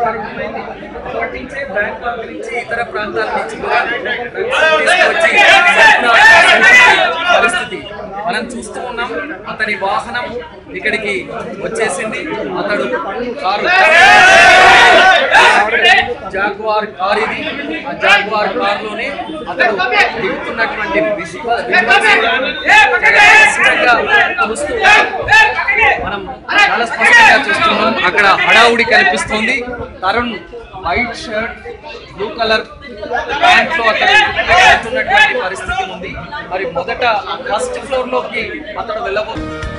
ప్రారంభమైంది అప్పటి నుంచే బ్యాంకాక్ నుంచి ఇతర ప్రాంతాల నుంచి కూడా తీసుకొచ్చి సరఫరా పరిస్థితి మనం చూస్తూ ఉన్నాం అతని వాహనం ఇక్కడికి వచ్చేసింది అతడు కారు జాగ్వార్ కార్ ఇది ఆ జాగ్వార్ కార్ లోనే అతడు దిగుతున్నటువంటి విశ్వ స్పష్టంగా చూస్తూ మనం చాలా స్పష్టంగా చూస్తున్నాం అక్కడ హడావుడి కనిపిస్తుంది Tarun white shirt blue colour pant లో అతడు వెళ్తున్నటువంటి పరిస్థితి ఉంది మరి మొదట ఫస్ట్ ఫ్లోర్ లోకి అతడు వెళ్ళబోతుంది